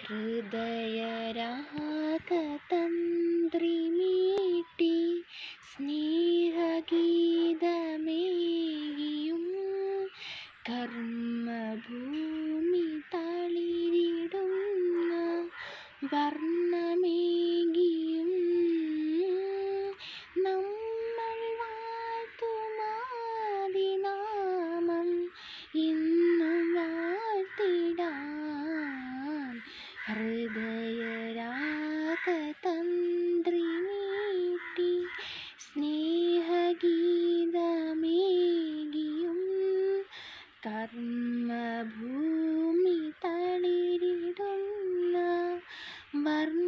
ഹൃദയരാഗതന്ത്രി മീട്ടി സ്നേഹഗീതമേകിയും കർമ്മഭൂമി തളിരിടുന്ന വർണ്ണമേകിയും നമ്മൾ വാഴ്ത്തുമാതിനാമം ഇന്നും വാഴ്ത്തിടാം ഹൃദയരാഗതന്ത്രി മീട്ടി സ്നേഹഗീതമേകിയും കർമ്മഭൂമി തളിരിടുന്ന വർണ്ണ